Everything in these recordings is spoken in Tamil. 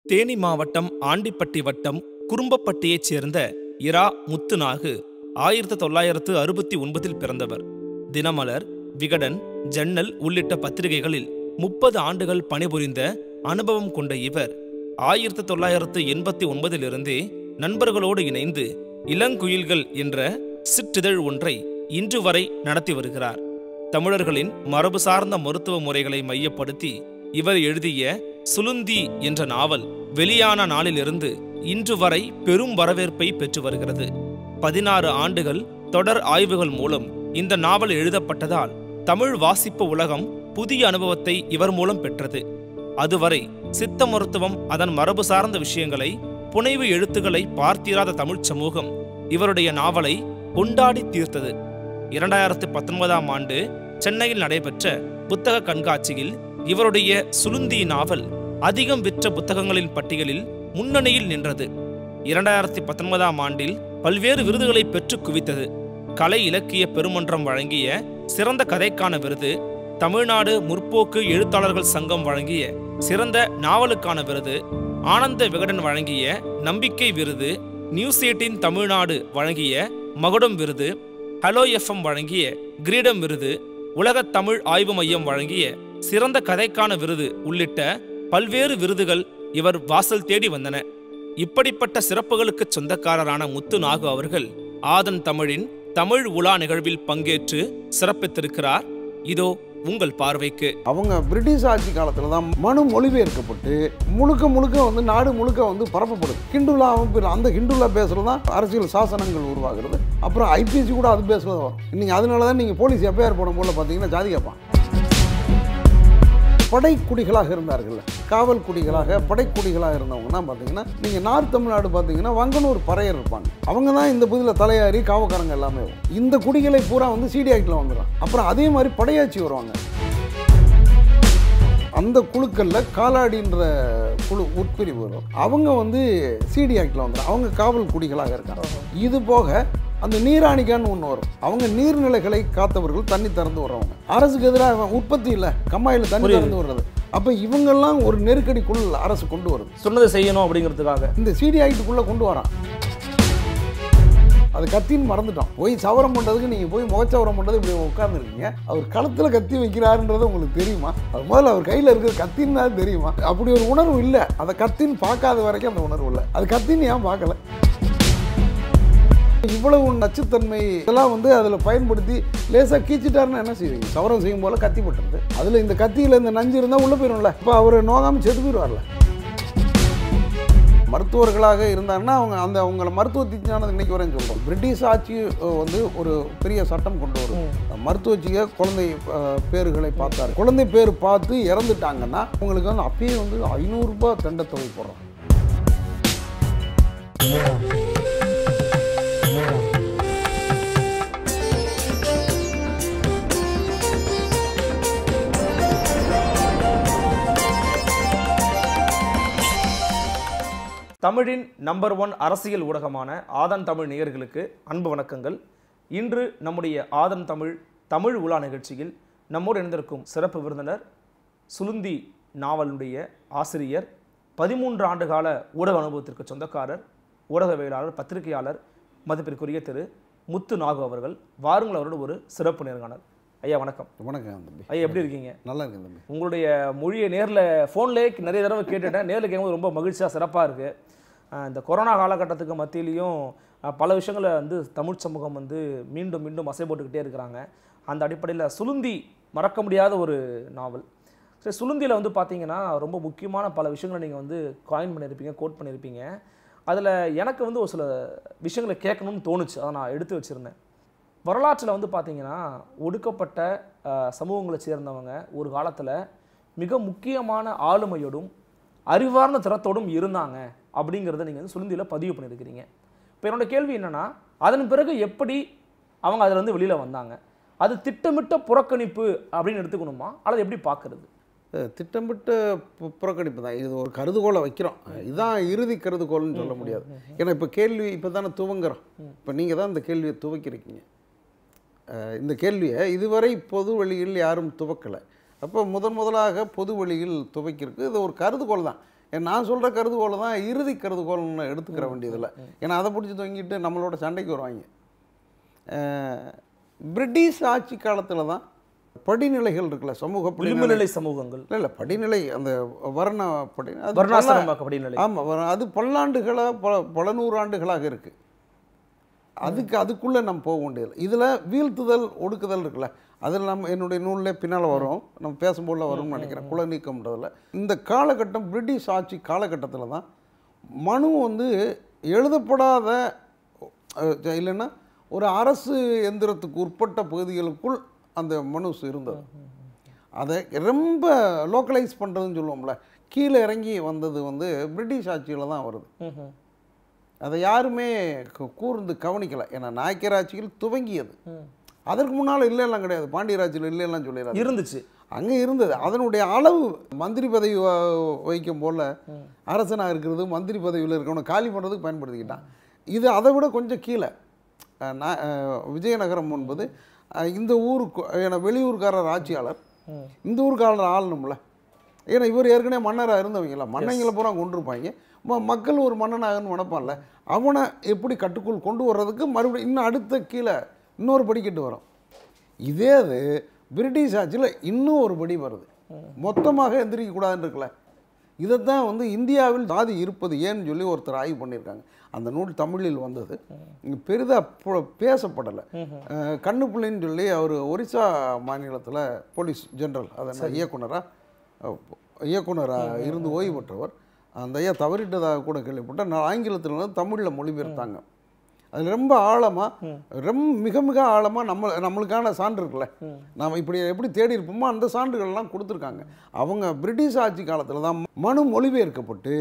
தேனி மாவட்டம் ஆண்டிப்பட்டி வட்டம் குறும்பப்பட்டியைச் சேர்ந்த இரா முத்துநாகு ஆயிரத்து தொள்ளாயிரத்து அறுபத்தி ஒன்பதில் பிறந்தவர் தினமலர் விகடன் ஜன்னல் உள்ளிட்ட பத்திரிகைகளில் முப்பது ஆண்டுகள் பணிபுரிந்த அனுபவம் கொண்ட இவர் ஆயிரத்து தொள்ளாயிரத்து எண்பத்தி ஒன்பதிலிருந்தே நண்பர்களோடு இணைந்து இளங்குயில்கள் என்ற சிற்றிதழ் ஒன்றை இன்று வரை நடத்தி வருகிறார் தமிழர்களின் மரபு சார்ந்த மருத்துவ முறைகளை மையப்படுத்தி இவர் எழுதிய சுலுந்தி என்ற நாவல் வெளியான நாளிலிருந்து இன்று வரை பெரும் வரவேற்பை பெற்று வருகிறது பதினாறு ஆண்டுகள் தொடர் ஆய்வுகள் மூலம் இந்த நாவல் எழுதப்பட்டதால் தமிழ் வாசிப்பு உலகம் புதிய அனுபவத்தை இவர் மூலம் பெற்றது அதுவரை சித்த மருத்துவம் அதன் மரபு சார்ந்த விஷயங்களை புனைவு எழுத்துக்களை பார்த்திராத தமிழ்ச் சமூகம் இவருடைய நாவலை கொண்டாடி தீர்த்தது இரண்டாயிரத்து பத்தொன்பதாம் ஆண்டு சென்னையில் நடைபெற்ற புத்தக கண்காட்சியில் இவருடைய சுலுந்தி நாவல் அதிகம் விற்ற புத்தகங்களின் பட்டியலில் முன்னணியில் நின்றது இரண்டாயிரத்தி பத்தொன்பதாம் ஆண்டில் பல்வேறு விருதுகளை பெற்று குவித்தது கலை இலக்கிய பெருமன்றம் வழங்கிய சிறந்த கதைக்கான விருது தமிழ்நாடு முற்போக்கு எழுத்தாளர்கள் சங்கம் வழங்கிய சிறந்த நாவலுக்கான விருது ஆனந்த விகடன் வழங்கிய நம்பிக்கை விருது நியூஸ் எயிட்டின் தமிழ்நாடு வழங்கிய மகுடம் விருது ஹலோ எஃப்எம் வழங்கிய கிரீடம் விருது உலகத் தமிழ் ஆய்வு மையம் வழங்கிய சிறந்த கதைக்கான விருது உள்ளிட்ட பல்வேறு விருதுகள் இவர் வாசல் தேடி வந்தன இப்படிப்பட்ட சிறப்புகளுக்குச் சொந்தக்காரரான முத்து நாகு அவர்கள் ஆதன் தமிழின் தமிழ் உலா நிகழ்வில் பங்கேற்று சிறப்பித்திருக்கிறார் இதோ உங்கள் பார்வைக்கு அவங்க பிரிட்டிஷ் ஆட்சி காலத்தில் தான் மனு மொழிபெயர்க்கப்பட்டு முழுக்க முழுக்க வந்து நாடு முழுக்க வந்து பரப்பப்படுது ஹிண்டுலா அமைப்பு அந்த ஹிண்டுலா பேசுகிறது தான் அரசியல் சாசனங்கள் உருவாகிறது அப்புறம் ஐபிசி கூட அது பேசுகிறது வரும் இன்னைக்கு அதனால தான் நீங்கள் போலீஸ் எஃப்ஐஆர் போடும் போல பார்த்தீங்கன்னா ஜாதி கேட்பான் படைக்குடிகளாக இருந்தார்கள் காவல் குடிகளாக படைக்குடிகளாக இருந்தவங்கன்னா பார்த்தீங்கன்னா நீங்கள் நார்த் தமிழ்நாடு பார்த்தீங்கன்னா வங்கனூர் பறையர் இருப்பாங்க அவங்க தான் இந்த புதில் தலையாரி காவக்காரங்க எல்லாமே வரும். இந்த குடிகளை பூரா வந்து சிடி ஆக்டில் வந்துடும் அப்புறம் அதே மாதிரி படையாச்சி வருவாங்க அந்த குழுக்களில் காலாடின்ற குழு உட்பிரிவு வரும் அவங்க வந்து சிடி ஆக்டில் வந்துடும் அவங்க காவல் குடிகளாக இருக்காங்க இது போக அந்த நீராணிக்கான்னு ஒன்று வரும் அவங்க நீர்நிலைகளை காத்தவர்கள் தண்ணி திறந்து வர்றவங்க அரசுக்கு எதிராக உற்பத்தி இல்லை கம்மாயில் தண்ணி புரியுது. திறந்து வர்றது அப்போ இவங்கெல்லாம் ஒரு நெருக்கடிக்குள் அரசு கொண்டு வருது சொன்னதை செய்யணும் அப்படிங்கிறதுக்காக இந்த சிடி ஆக்டுக்குள்ளே கொண்டு வரான் அது கத்தின்னு மறந்துட்டோம் போய் சவரம் பண்ணுறதுக்கு நீங்கள் போய் முகச்சவரம் பண்ணுறது இப்படி உட்காந்துருக்கீங்க அவர் களத்தில் கத்தி வைக்கிறாருன்றது உங்களுக்கு தெரியுமா அது முதல்ல அவர் கையில் இருக்கிற கத்தின்னு தான் தெரியுமா அப்படி ஒரு உணர்வு இல்லை அதை கத்தின்னு பார்க்காத வரைக்கும் அந்த உணர்வு இல்லை அது கத்தின்னு ஏன் பார்க்கல இவ்வளவு நச்சுத்தன்மை இதெல்லாம் வந்து அதில் பயன்படுத்தி லேசாக கீச்சிட்டாருன்னா என்ன செய்வீங்க சவரம் செய்யும் போல கத்தி பட்டுறது அதில் இந்த கத்தியில் இந்த நஞ்சு இருந்தால் உள்ளே போயிடும்ல இப்போ அவர் நோகாமல் செத்து போயிடுவார்ல மருத்துவர்களாக இருந்தாங்கன்னா அவங்க அந்த அவங்கள மருத்துவ தீட்சானது இன்னைக்கு வரையும் சொல்கிறோம் பிரிட்டிஷ் ஆட்சி அஹ், வந்து ஒரு பெரிய சட்டம் கொண்டு வரும் மருத்துவச்சியை குழந்தை அஹ், பேறுகளை பார்த்தாரு குழந்தை பேர் பார்த்து இறந்துட்டாங்கன்னா அவங்களுக்கு வந்து அப்பயே வந்து ஐநூறுரூபா தண்டத்தொகை போடுறோம் தமிழின் நம்பர் ஒன் அரசியல் ஊடகமான ஆதன் தமிழ் நேயர்களுக்கு அன்பு வணக்கங்கள் இன்று நம்முடைய ஆதன் தமிழ் தமிழ் உலா நிகழ்ச்சியில் நம்மோடு இணைந்திருக்கும் சிறப்பு விருந்தினர் சுலுந்தி நாவலுடைய ஆசிரியர் பதிமூன்று ஆண்டு கால ஊடக அனுபவத்திற்கு சொந்தக்காரர் ஊடகவியலாளர் பத்திரிகையாளர் மதிப்பிற்குரிய திரு முத்து நாகு அவர்கள் வாருங்கள் அவரோட ஒரு சிறப்பு நேர்காணல் ஐயா வணக்கம் வணக்கம் தம்பி ஐயா எப்படி இருக்கீங்க நல்லா இருக்கேன் தம்பி உங்களுடைய மொழியை நேரில் ஃபோன்லேயே நிறைய தடவை கேட்டுட்டேன் நேரில் கேட்கும்போது ரொம்ப மகிழ்ச்சியாக சிறப்பாக இருக்குது இந்த கொரோனா காலகட்டத்துக்கு மத்தியிலையும் அஹ், பல விஷயங்களை வந்து தமிழ் சமூகம் வந்து மீண்டும் மீண்டும் அசை போட்டுக்கிட்டே இருக்கிறாங்க அந்த அடிப்படையில் சுளுந்தி மறக்க முடியாத ஒரு நாவல் சரி சுளுந்தியில் வந்து பார்த்தீங்கன்னா ரொம்ப முக்கியமான பல விஷயங்களை நீங்கள் வந்து காயின் பண்ணியிருப்பீங்க கோட் பண்ணியிருப்பீங்க அதில் எனக்கு வந்து ஒரு சில விஷயங்களை கேட்கணும்னு தோணுச்சு அதை நான் எடுத்து வச்சுருந்தேன் வரலாற்றில் வந்து பார்த்தீங்கன்னா ஒடுக்கப்பட்ட அஹ், சமூகங்களை சேர்ந்தவங்க ஒரு காலத்தில் மிக முக்கியமான ஆளுமையோடும் அறிவார்ந்த திறத்தோடும் இருந்தாங்க அப்படிங்கிறத நீங்கள் வந்து சுளுந்தியில் பதிவு பண்ணியிருக்கிறீங்க இப்போ என்னோட கேள்வி என்னன்னா அதன் பிறகு எப்படி அவங்க அதில் இருந்து வெளியில் வந்தாங்க அது திட்டமிட்ட புறக்கணிப்பு அப்படின்னு எடுத்துக்கணுமா அல்லது எப்படி பார்க்கறது அஹ் திட்டமிட்ட பு- புறக்கணிப்பு தான் இது ஒரு கருதுகோளை வைக்கிறோம் இதுதான் இறுதி கருதுகோள்னு சொல்ல முடியாது ஏன்னா இப்போ கேள்வி இப்போ தானே துவங்குறோம் இப்போ நீங்கள் தான் இந்த கேள்வியை துவக்கிருக்கீங்க அஹ் இந்த கேள்வியை இதுவரை பொது வழியில் யாரும் துவக்கலை அப்போ முதன் முதலாக பொது வழியில் துவக்கியிருக்கு இது ஒரு கருதுகோள் தான் ஏன் நான் சொல்கிற கருதுகோளை தான் இறுதி கருதுகோள்னு எடுத்துக்கிற வேண்டியதில்லை ஏன்னா அதை பிடிச்சி தொங்கிட்டு நம்மளோட சண்டைக்கு வருவாங்க அஹ், பிரிட்டிஷ் ஆட்சி காலத்தில் தான் படிநிலைகள் இருக்குல்ல சமூக படிநிலை விளிம்புநிலை சமூகங்கள் இல்லை இல்லை படிநிலை அந்த வர்ண படி அது வர்ணாசிரம படிநிலை ஆமாம் அது பல்லாண்டுகளாக பல பல நூறாண்டுகளாக இருக்குது அதுக்கு அதுக்குள்ளே நம்ம போக வேண்டியது இதில் வீழ்த்துதல் ஒடுக்குதல் இருக்குல்ல அதில் நம்ம என்னுடைய நூலில் பின்னால் வரும் நம்ம பேசும்போது வரும்னு நினைக்கிறேன் குல நீக்கம்ன்றதில் இந்த காலகட்டம் பிரிட்டிஷ் ஆட்சி காலகட்டத்தில் தான் மனு வந்து எழுதப்படாத அஹ், இல்லைன்னா ஒரு அரசு எந்திரத்துக்கு உட்பட்ட பகுதிகளுக்குள் அந்த மனுஸ் இருந்தது அதை ரொம்ப லோக்கலைஸ் பண்ணுறதுன்னு சொல்லுவோம்ல கீழே இறங்கி வந்தது வந்து பிரிட்டிஷ் ஆட்சியில் தான் வருது ம்ஹும். அதை யாருமே கு- கூர்ந்து கவனிக்கலை ஏன்னா நாயக்கர் ஆட்சியில் துவங்கியது ம். அதற்கு முன்னால் இல்லைலாம் கிடையாது பாண்டியராட்சியில் இல்லைலாம் சொல்லிடுறாங்க இருந்துச்சு அங்கே இருந்தது அதனுடைய அளவு மந்திரி பதவி வ- வைக்கும் போல அரசனாக இருக்கிறது மந்திரி பதவியில் இருக்கவனை காலி பண்ணுறதுக்கு பயன்படுத்திக்கிட்டான் இது அதை விட கொஞ்சம் கீழே அஹ், நா- அஹ், விஜயநகரம் என்பது அஹ், இந்த ஊருக்கு ஏன்னா வெளியூர்காரர் ஆட்சியாளர் ம். இந்த ஊர்காரர் ஆளணும்ல ஏன்னா இவர் ஏற்கனவே மன்னராக இருந்தவங்கள மன்னங்களை பூரா கொண்டிருப்பாங்க ம- மக்கள் ஒரு மன்னனாகன்னு நினைப்பான்ல அவனை எப்படி கட்டுக்குள் கொண்டு வர்றதுக்கு மறுபடியும் இன்னும் அடுத்த கீழே இன்னொரு படிக்கட்டு வரும் இதே அது பிரிட்டிஷ் ஆட்சியில் இன்னும் ஒரு படி வருது மொத்தமாக எந்திரிக்க கூடாதுன்னு இருக்குல்ல இதைத்தான் வந்து இந்தியாவில் சாதி இருப்பது ஏன்னு சொல்லி ஒருத்தர் ஆய்வு பண்ணியிருக்காங்க அந்த நூல் தமிழில் வந்தது இங்கே பெரிதாக பேசப்படலை அஹ், கண்ணுப்பிள்ளைன்னு சொல்லி அவர் ஒரிசா மாநிலத்தில் போலீஸ் ஜெனரல் அதன் இயக்குனராக இயக்குனராக இருந்து ஓய்வு பெற்றவர் அந்த ஐயா தவறிட்டதாக கூட கேள்விப்பட்டேன் நான் ஆங்கிலத்தில் வந்து தமிழில் மொழிபெயர்த்தாங்க அது ரொம்ப ஆழமாக ரொம்ப மிக மிக ஆழமாக நம்ம நம்மளுக்கான சான்று இருக்குல்ல நாம் இப்படி எப்படி தேடி இருப்போமோ அந்த சான்றுகள்லாம் கொடுத்துருக்காங்க அவங்க பிரிட்டிஷ் ஆட்சி காலத்தில் தான் மனு மொழிபெயர்க்கப்பட்டு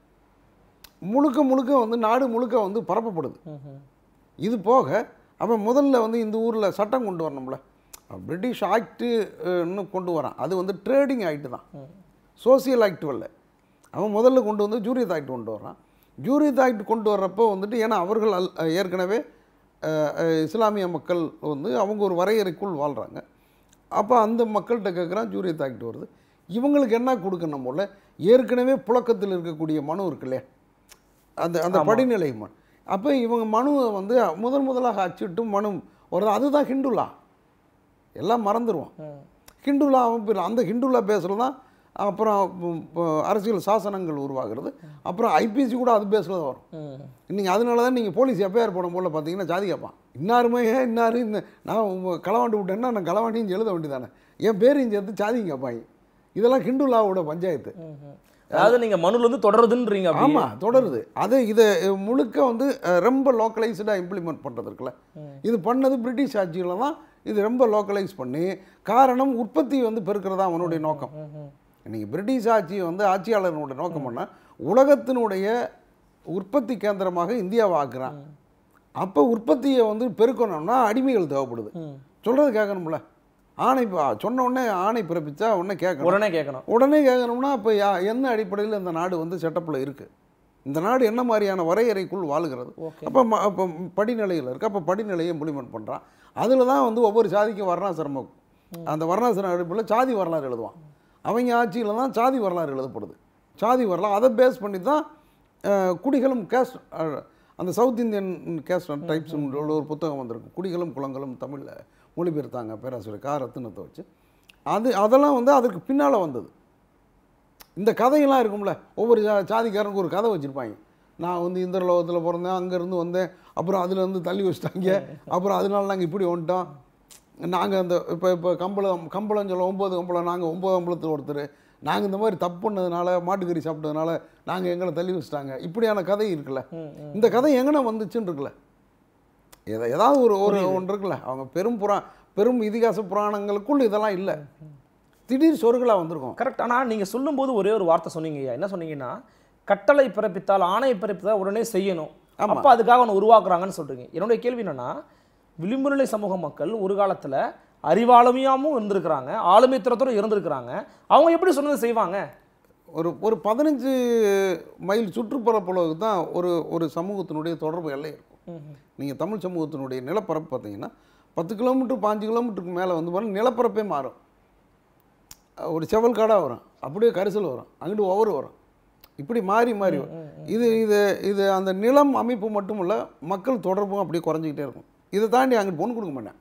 முழுக்க முழுக்க வந்து நாடு முழுக்க வந்து பரப்பப்படுது ம்ஹும். இது போக அவன் முதல்ல வந்து இந்த ஊரில் சட்டம் கொண்டு வரணும்ல பிரிட்டிஷ் ஆக்ட்டு இன்னும் கொண்டு வரான் அது வந்து ட்ரேடிங் ஆக்ட் தான் சோசியல் ஆக்ட் வரல அவன் முதல்ல கொண்டு வந்து ஜூரியத் ஆக்ட் கொண்டு வரான் ஜூரியத் ஆக்ட் கொண்டு வர்றப்போ வந்துட்டு ஏன்னா அவர்கள் அல் ஏற்கனவே அஹ், அஹ், இஸ்லாமிய மக்கள் வந்து அவங்க ஒரு வரையறைக்குள் வாழ்கிறாங்க அப்போ அந்த மக்கள்கிட்ட கேட்குறான் ஜூரியத் ஆக்ட் வருது இவங்களுக்கு என்ன கொடுக்கணும் போல ஏற்கனவே புழக்கத்தில் இருக்கக்கூடிய மனு இருக்கு இல்லையா அந்த அந்த ஆமா. படிநிலை மனு அப்போ இவங்க மனுவை வந்து முதன் முதலாக அச்சிட்டு மனு வருது அதுதான் ஹிண்டுலா எல்லாம் மறந்துடுவோம் ம். ஹிண்டுலா அமைப்பு அந்த ஹிண்டுலா பேசுகிறது தான் அப்புறம் உம், உம், அரசியல் சாசனங்கள் உருவாகிறது அப்புறம் ஐபிசி கூட அது பேசுகிறது வரும் ம். நீங்கள் அதனால தான் நீங்கள் போலீஸ் எஃப்ஐஆர் போடும் போல பார்த்தீங்கன்னா ஜாதி கேட்பான் இன்னாருமே ஏன் இன்னாரு இந்த நான் உங்க களவாண்டு விட்டேன்னா நான் களவாண்டியும் எழுத வேண்டியதானே என் பேரையும் சேர்த்து ஜாதியும் கேட்பாங்க இதெல்லாம் ஹிண்டுலாவோட பஞ்சாயத்து ம்ஹும். அதாவது நீங்க மனுல இருந்து தொடருதுன்றீங்க அப்படியே. ஆமாம் தொடருது அது இதை முழுக்க வந்து அஹ், ரொம்ப லோக்கலைஸ்டாக இம்ப்ளிமெண்ட் பண்ணுறது இருக்குல்ல இது பண்ணது பிரிட்டிஷ் ஆட்சியில் தான் இது ரொம்ப லோக்கலைஸ் பண்ணி காரணம் உற்பத்தி வந்து பெருக்கிறதா அவனுடைய நோக்கம் ம்ஹும். இன்னைக்கு பிரிட்டிஷ் ஆட்சி வந்து ஆட்சியாளர்களுடைய நோக்கம் என்ன உலகத்தினுடைய உற்பத்தி கேந்திரமாக இந்தியாவை ஆக்குறான் அப்போ உற்பத்தியை வந்து பெருக்கணும்னா அடிமைகள் தேவைப்படுது ம். சொல்கிறது கேட்கணும்ல ஆணை ப- சொன்ன உடனே ஆணை பிறப்பிச்சா உடனே கேட்கணும் உடனே கேட்கணும் உடனே கேட்கணும்னா அப்போ என்ன அடிப்படையில் இந்த நாடு வந்து செட்டப்பில் இருக்குது இந்த நாடு என்ன மாதிரியான வரையறைக்குள் வாழுகிறது ஓகே அப்போ ம- அப்போ படிநிலையில் இருக்குது அப்போ படிநிலையை இம்ப்ளிமெண்ட் பண்ணுறான் அதில் தான் வந்து ஒவ்வொரு சாதிக்கும் வர்ணாசிரமம் அந்த வர்ணாசிரம அடிப்படையில் சாதி வரலாறு எழுதுவான் அவங்க ஆட்சியில் தான் சாதி வரலாறு எழுதப்படுது சாதி வரலாறு அதை பேஸ் பண்ணி தான் அஹ், குடிகளும் கேஸ்ட் அந்த சவுத் இந்தியன் கேஸ்ட் டைப்ஸ் ஒரு புத்தகம் வந்திருக்கு குடிகளும் குளங்களும் தமிழில் மொழிபெயர்த்தாங்க பேராசிரியர் கா ரத்தினத்தை வச்சு அது அதெல்லாம் வந்து அதற்கு பின்னால் வந்தது இந்த கதையெல்லாம் இருக்கும்ல ஒவ்வொரு ஜா ஜாதிக்காரனுக்கு ஒரு கதை வச்சுருப்பாங்க நான் வந்து இந்த லோகத்தில் பிறந்தேன் அங்கேருந்து வந்தேன் அப்புறம் அதுலேருந்து தள்ளி வச்சுட்டாங்க அப்புறம் அதனால நாங்கள் இப்படி வந்துட்டோம் நாங்கள் அந்த இப்போ இப்போ கம்பளம் கம்பளம் சொல்ல ஒம்பது கம்பளம் நாங்கள் ஒம்பது கம்பளத்தில் ஒருத்தர் நாங்கள் இந்த மாதிரி தப்பு பண்ணதுனால மாட்டுக்கறி சாப்பிட்டதுனால நாங்கள் எங்களை தள்ளி வச்சுட்டாங்க இப்படியான கதை இருக்குல்ல ம், ம். இந்த கதை எங்கன வந்துச்சுன்னு இருக்குல்ல எதா ஏதாவது ஒரு ஒரு ஒன்று இருக்குல்ல அவங்க பெரும் புறா பெரும் இதிகாச புராணங்களுக்குள் இதெல்லாம் இல்லை திடீர் சொருகலாக வந்திருக்கும் கரெக்ட் ஆனா நீங்க சொல்லும்போது ஒரே ஒரு வார்த்தை சொன்னீங்க ஐயா என்ன சொன்னீங்கன்னா கட்டளை பிறப்பித்தால் ஆணை பிறப்பித்தால் உடனே செய்யணும் ஆமா. அப்ப அதுக்காக ஒன்று உருவாக்குறாங்கன்னு சொல்றீங்க என்னுடைய கேள்வி என்னன்னா விளிம்புநிலை சமூக மக்கள் ஒரு காலத்துல அறிவாளுமையாமும் இருந்திருக்கிறாங்க ஆளுமை திறத்தோட இருந்திருக்கிறாங்க அவங்க எப்படி சொன்னது செய்வாங்க ஒரு ஒரு பதினஞ்சு மைல் சுற்றுப்பரப்பளவுக்கு தான் ஒரு ஒரு சமூகத்தினுடைய தொடர்பு எல்லை இருக்கும் நீங்கள் தமிழ் சமூகத்தினுடைய நிலப்பரப்பு பார்த்தீங்கன்னா பத்து கிலோமீட்டர் பாஞ்சு கிலோமீட்டருக்கு மேலே வந்து பாருங்க நிலப்பரப்பே மாறும் ஒரு செவல் காடாக வரும் அப்படியே கரிசல் வரும் அங்கிட்டு ஒவ்வொரு வரும் இப்படி மாறி மாறி வரும். இது இது இது அந்த நிலம் அமைப்பு மட்டும் இல்ல மக்கள் தொடர்பும் அப்படியே குறைஞ்சிக்கிட்டே இருக்கும் இதை தாண்டி அங்கிட்டு பொண்ணு கொடுக்க மாட்டேன்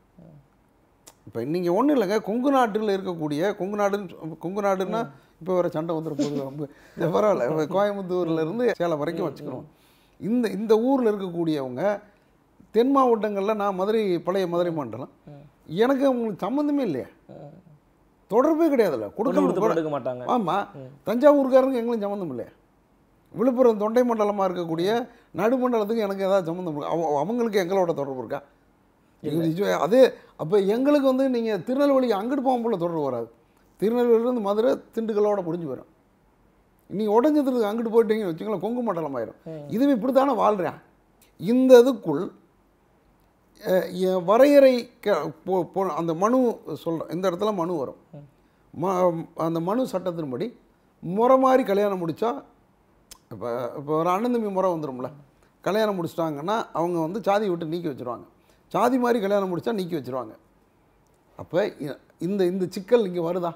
இப்போ நீங்கள் ஒன்றும் இல்லைங்க கொங்கு நாட்டில் இருக்கக்கூடிய கொங்கு நாடுன்னு கொங்கு நாடுன்னா இப்போ வர சண்டை வந்துட போகுது ரொம்ப இது பரவாயில்ல இப்ப கோயம்புத்தூர்ல இருந்து சேலம் வரைக்கும் வச்சுக்கிறோம் இந்த இந்த ஊரில் இருக்கக்கூடியவங்க தென் மாவட்டங்களில் நான் மதுரை பழைய மதுரை மண்டலம் எனக்கு அவங்களுக்கு சம்மந்தமே இல்லையா தொடர்பே கிடையாதுல்ல பொண்ணு கொடுத்து கொடுக்க எடுக்க மாட்டாங்க ஆமாம் தஞ்சாவூர்காரங்க எங்களும் சம்மந்தம் இல்லையா விழுப்புரம் தொண்டை மண்டலமாக இருக்கக்கூடிய நடுமண்டலத்துக்கு எனக்கு ஏதாவது சம்மந்தம் இருக்கா அவ- அவங்களுக்கு எங்களோட தொடர்பு இருக்கா இது நிஜம். அதே அப்போ எங்களுக்கு வந்து நீங்கள் திருநெல்வேலி அங்கிட்டு போகும் போல தொடர்பு வராது திருநெல்வேலியிலேருந்து மதுரை திண்டுக்கலோட முடிஞ்சு வரும் நீங்கள் உடஞ்சதுக்கு அங்கிட்டு போயிட்டீங்கன்னு வச்சுங்களேன் கொங்கு மண்டலம் ஆயிரும் இதுவே இப்படி தானே வாழ்கிறேன் இந்த இதுக்குள் அஹ், எ- வரையறை க- போ- போ- அந்த மனு சொல்கிறேன் இந்த இடத்துல மனு வரும் ம அந்த மனு சட்டத்தின்படி முறை மாதிரி கல்யாணம் முடித்தா இப்போ இப்போ ஒரு அண்ணன் தம்பி முறை வந்துரும்ல கல்யாணம் முடிச்சிட்டாங்கன்னா அவங்க வந்து சாதி விட்டு நீக்கி வச்சிருவாங்க சாதி மாதிரி கல்யாணம் முடிச்சா நீக்கி வச்சிருவாங்க அப்போ இந்த இந்த சிக்கல் இங்கே வருதா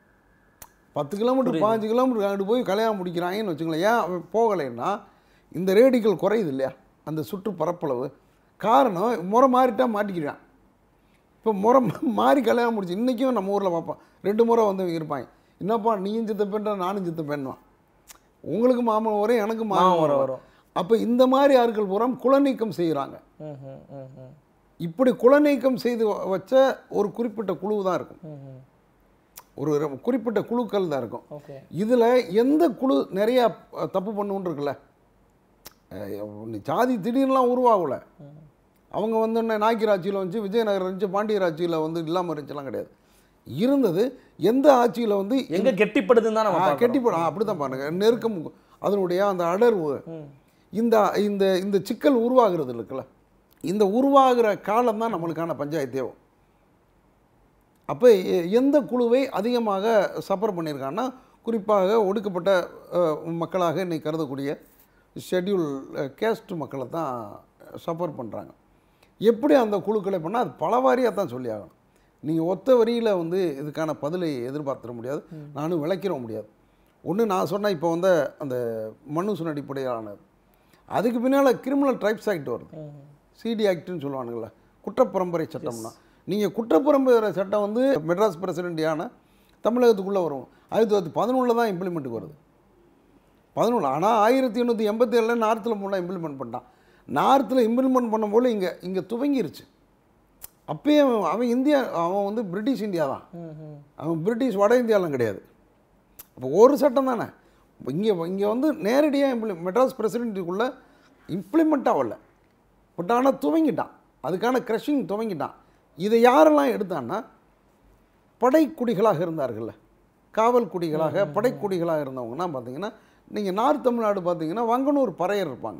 பத்து கிலோமீட்டர் பாஞ்சு கிலோமீட்டர் அங்கிட்டு போய் கல்யாணம் முடிக்கிறாங்கன்னு வச்சுங்களேன் ஏன் அவன் போகலைன்னா இந்த ரேடிக்கல் குறையுது இல்லையா அந்த சுற்று பரப்பளவு காரணம் முறை மாறிட்டா மாட்டிக்கிறான் இப்போ முறை மா- மாறி கல்யாணம் முடிச்சு இன்றைக்கும் நம்ம ஊரில் பார்ப்போம் ரெண்டு முறை வந்து இருப்பாங்க என்னப்பா நீயும் சித்த பெண்ற நானும் சித்த பெண்ணுவான் உங்களுக்கு மாமன் வரும் எனக்கு மாமன் மாமன் வரும், வரும் அப்போ இந்த மாதிரி ஆட்கள் பூரா குலநீக்கம் செய்கிறாங்க ம், ம், ம், ம், இப்படி குலநீக்கம் செய்து வ- வச்ச ஒரு குறிப்பிட்ட குழு தான் இருக்கும் ம், ம். ஒரு ர- குறிப்பிட்ட குழுக்கள் தான் இருக்கும் ஓகே இதில் எந்த குழு நிறைய அஹ், தப்பு பண்ணுன்னு இருக்குல்ல அஹ், நீ ஜாதி திடீர்னுலாம் உருவாகல அவங்க வந்து என்ன நாய்க்கர் ஆட்சியில் வந்துச்சு விஜயநகர் இருந்துச்சு பாண்டியர் ஆட்சியில் வந்து இல்லாமல் இருந்துச்சுலாம் கிடையாது இருந்தது எந்த ஆட்சியில் வந்து எங்க கெட்டிப்படுதுன்னு தான் நம்ம ஆ, பார்க்கிறோம். கெட்டிப்படும் அப்படி தான் பாருங்க நெருக்கம் அதனுடைய அந்த அடர்வு ம். இந்த இந்த இந்த சிக்கல் உருவாகிறது இருக்குல்ல இந்த உருவாகிற காலம் தான் நம்மளுக்கான பஞ்சாயத்தே அப்போ எந்த குழுவை அதிகமாக சஃபர் பண்ணியிருக்காங்கன்னா குறிப்பாக ஒடுக்கப்பட்ட அஹ், மக்களாக இன்னைக்கு கருதக்கூடிய ஷெட்யூல் கேஸ்ட் மக்களை தான் சஃபர் பண்ணுறாங்க எப்படி அந்த குழுக்களை பண்ணால் அது பல வாரியாக தான் சொல்லி ஆகணும் நீங்கள் ஒத்த வரியில் வந்து இதுக்கான பதிலை எதிர்பார்த்திட முடியாது நானும் விளக்கிட முடியாது ஒன்று நான் சொன்ன இப்போ வந்து அந்த மனுசன் அடிப்படையிலானது அதுக்கு பின்னால் கிரிமினல் ட்ரைப்ஸ் ஆக்ட் வருது ம். சிடி ஆக்ட்னு சொல்லுவானுங்கள குற்றப்பரம்பரை சட்டம்னா நீங்கள் குற்றப்பரம்பரை சட்டம் வந்து மெட்ராஸ் பிரசிடென்டியான தமிழகத்துக்குள்ளே வரும் ஆயிரத்தி தொள்ளாயிரத்தி பதினொன்றில் தான் இம்ப்ளிமெண்ட்டுக்கு வருது பதினொன்று ஆனால் ஆயிரத்தி எண்ணூற்றி எண்பத்தி ஏழில் நார்த்தில் முன்னா இம்ப்ளிமெண்ட் பண்ணிட்டான் நார்த்தில் இம்ப்ளிமெண்ட் பண்ணும்போது இங்கே இங்கே துவங்கிருச்சு அப்பயே அவன் அவன் இந்தியா அவன் வந்து பிரிட்டிஷ் இந்தியா தான் ம், ம். அவன் பிரிட்டிஷ் வட இந்தியாலாம் கிடையாது அப்போ ஒரு சட்டம் தானே இங்கே இங்கே வந்து நேரடியாக இம்ப்ளி மெட்ராஸ் பிரசிடென்ட்டுக்குள்ளே இம்ப்ளிமெண்ட் ஆகல பட் ஆனால் துவங்கிட்டான் அதுக்கான க்ரஷிங் துவங்கிட்டான் இதை யாரெல்லாம் எடுத்தான்னா படைக்குடிகளாக இருந்தார்கள்ல காவல் குடிகளாக படைக்குடிகளாக இருந்தவங்கன்னா பார்த்தீங்கன்னா நீங்கள் நார்த் தமிழ்நாடு பார்த்தீங்கன்னா வங்கனூர் பறையர் இருப்பாங்க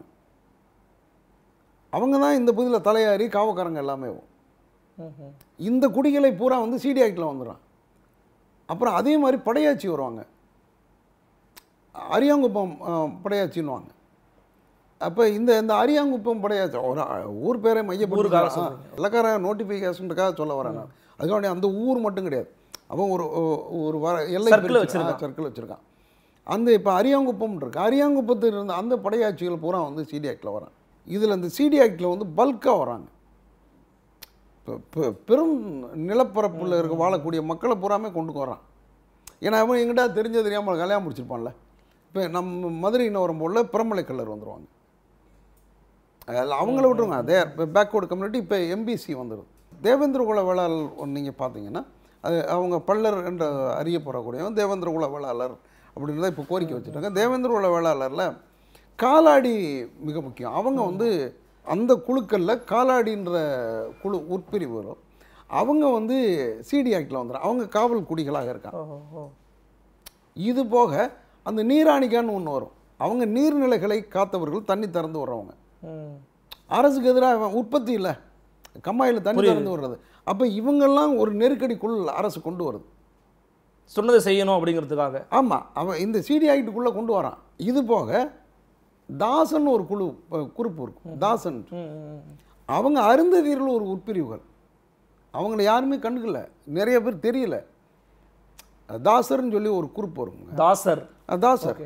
அவங்க தான் இந்த புதியில் தலையாரி காவக்காரங்க எல்லாமே ம், ம். இந்த குடிகளை பூரா வந்து சிடி ஆக்டில் வந்துடும் அப்புறம் அதே மாதிரி படையாச்சி வருவாங்க அரியாங்குப்பம் அஹ், படையாச்சின்னுவாங்க அப்போ இந்த இந்த அரியாங்குப்பம் படையாச்சி ஒரு அஹ், ஊர் பேரை ஊருக்காக மையப்படுத்தி சொல்றீங்க. இலக்கார நோட்டிஃபிகேஷனுக்காக சொல்ல வரேன் நான் அதுக்காக அந்த ஊர் மட்டும் கிடையாது அவன் ஒரு ஒ- ஒரு வர எல்லை Circle வச்சிருக்கான். சர்க்கிள் வச்சுருக்கான் அந்த இப்போ அரியாங்குப்பம் இருக்கு அரியாங்குப்பத்தில் இருந்த அந்த படையாட்சிகள் பூரா வந்து சிடி ஆக்டில் வரான் இதில் இந்த சிடி ஆக்டில் வந்து பல்காக வராங்க பெ- பெ- பெரும் நிலப்பரப்பில் இருக்க வாழக்கூடிய மக்களை பூராமே கொண்டு வரான் ஏன்னா அவன் எங்கிட்ட தெரிஞ்ச தெரியாமல் கல்யாணம் முடிச்சிருப்பான்ல இப்போ நம்ம மதுரை இன்னும் வரும்போது பிரமலை கல்லர் வந்துடுவாங்க அதில் அவங்கள விட்டுருங்க அதே இப்போ பேக்வர்டு கம்யூனிட்டி இப்போ எம்பிசி வந்துடும் தேவேந்திர குல வேளாளர் நீங்கள் பார்த்தீங்கன்னா அது அவங்க பல்லர் என்று அறியப்படக்கூடியவன் தேவேந்திர குல வேளாளர் அப்படின்றத இப்போ கோரிக்கை வச்சுட்டாங்க தேவேந்திர குல வேளாளரில் காலாடி மிக முக்கியம் அவங்க வந்து அந்த குழுக்களில் காலாடின்ற குழு உட்பிரிவு வரும் அவங்க வந்து சிடி ஆக்டில் வந்துடும் அவங்க காவல் குடிகளாக இருக்காங்க ஓ, ஓ, ஓ. இது போக அந்த நீராணிக்கான்னு ஒன்று வரும் அவங்க நீர்நிலைகளை காத்தவர்கள் தண்ணி திறந்து வர்றவங்க ம். அரசுக்கு எதிராக உற்பத்தி இல்லை கம்மாயில் தண்ணி புரியுது. திறந்து வர்றது அப்போ இவங்கெல்லாம் ஒரு நெருக்கடிக்குள் அரசு கொண்டு வருது சொன்னதை செய்யணும் அப்படிங்கிறதுக்காக ஆமாம் அவன் இந்த சிடி ஆக்டுக்குள்ளே கொண்டு வரான் இது போக தாசன் ஒரு குழு அஹ், குரூப் இருக்கும் தாசன் ம், ம், ம். அவங்க அருந்ததியர்கள் ஒரு உட்பிரிவுகள் அவங்கள யாருமே கண்டுக்கல நிறைய பேர் தெரியல தாசர்னு சொல்லி ஒரு குரூப் வருங்க தாசர் தாசர் Okay.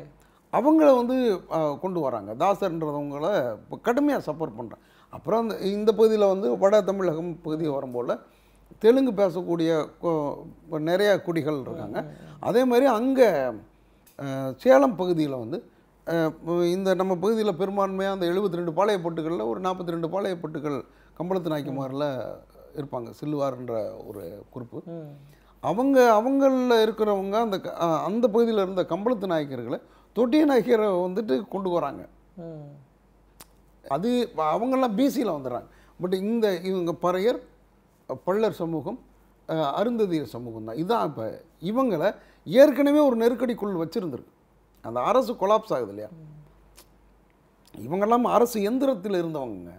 அவங்கள வந்து அஹ், கொண்டு வராங்க தாசர்ன்றவங்கள இப்போ கடுமையாக சப்போர்ட் பண்ணுறாங்க அப்புறம் இந்த இந்த பகுதியில் வந்து வட தமிழகம் பகுதி வரும்போல் தெலுங்கு பேசக்கூடிய கொ- நிறைய குடிகள் இருக்காங்க அதே மாதிரி அங்கே சேலம் பகுதியில் வந்து அஹ், இந்த நம்ம பகுதியில் பெரும்பான்மையாக அந்த 72 ரெண்டு பாளையப்பட்டுகளில் ஒரு நாற்பத்தி ரெண்டு பாளையப்பட்டுகள் கம்பளத்து நாய்க்குமாரில் இருப்பாங்க சில்லுவார்ன்ற ஒரு குறிப்பு ம். அவங்க அவங்களில் இருக்கிறவங்க அந்த க- அஹ் அந்த பகுதியில் இருந்த கம்பளத்து நாயக்கர்களை தொட்டிய நாயக்கரை வந்துட்டு கொண்டு வராங்க ம். அது அவங்கெல்லாம் பிசியில் வந்துடுறாங்க பட் இந்த இவங்க பறையர் பள்ளர் சமூகம் அஹ், அருந்ததியர் சமூகம் தான் இதான் இப்போ இவங்களை ஏற்கனவே ஒரு நெருக்கடிக்குள் வச்சுருந்துருக்கு அந்த அரசு கொலாப்ஸ் ஆகுது இல்லையா இவங்கெல்லாம் அரசு எந்திரத்தில் இருந்தவங்க